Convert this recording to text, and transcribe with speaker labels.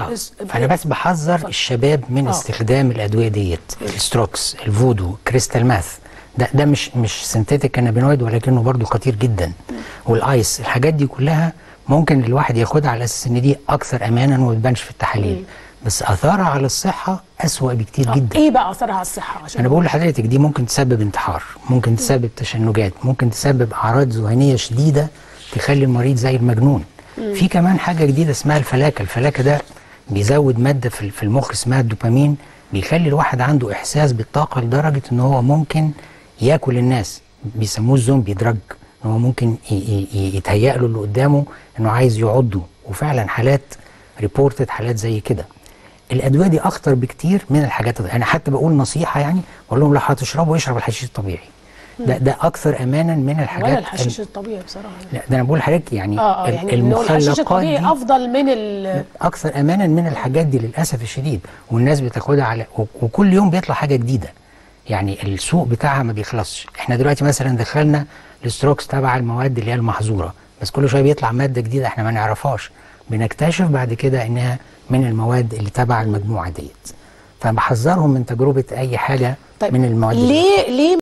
Speaker 1: آه.
Speaker 2: اس-
Speaker 1: فانا بس بحذر الشباب من
Speaker 2: آه.
Speaker 1: استخدام الادويه ديت الستروكس الفودو كريستال ماث ده ده مش مش سنتيتيك كانابينويد ولكنه برضو خطير جدا والايس الحاجات دي كلها ممكن الواحد ياخدها على اساس ان دي اكثر امانا وما تبانش في التحاليل بس اثارها على الصحه اسوا بكتير جدا
Speaker 2: ايه بقى اثرها على الصحه عشان
Speaker 1: انا بقول لحضرتك دي ممكن تسبب انتحار ممكن تسبب تشنجات ممكن تسبب اعراض ذهنيه شديده تخلي المريض زي المجنون في كمان حاجه جديده اسمها الفلاكه الفلاكه ده بيزود ماده في في المخ اسمها الدوبامين بيخلي الواحد عنده احساس بالطاقه لدرجه ان هو ممكن ياكل الناس بيسموه الزومبي دراج ان هو ممكن ي- ي- ي- يتهيأ له اللي قدامه انه عايز يعضه وفعلا حالات ريبورتد حالات زي كده الادويه دي اخطر بكتير من الحاجات الط- انا حتى بقول نصيحه يعني بقول لهم لو هتشربوا اشرب الحشيش الطبيعي ده ده اكثر امانا من الحاجات
Speaker 2: ولا الحشيش الطبيعي بصراحه
Speaker 1: لا ده انا بقول لحضرتك يعني
Speaker 2: اه اه
Speaker 1: ال-
Speaker 2: يعني إنه الحشيش
Speaker 1: المخلقات
Speaker 2: الطبيعي
Speaker 1: دي
Speaker 2: افضل من ال
Speaker 1: اكثر امانا من الحاجات دي للاسف الشديد والناس بتاخدها على و- وكل يوم بيطلع حاجه جديده يعني السوق بتاعها ما بيخلصش احنا دلوقتي مثلا دخلنا الستروكس تبع المواد اللي هي المحظوره بس كل شويه بيطلع ماده جديده احنا ما نعرفهاش بنكتشف بعد كده انها من المواد اللي تبع المجموعه ديت فبحذرهم من تجربه اي حاجه
Speaker 2: طيب
Speaker 1: من المواد دي.
Speaker 2: ليه ليه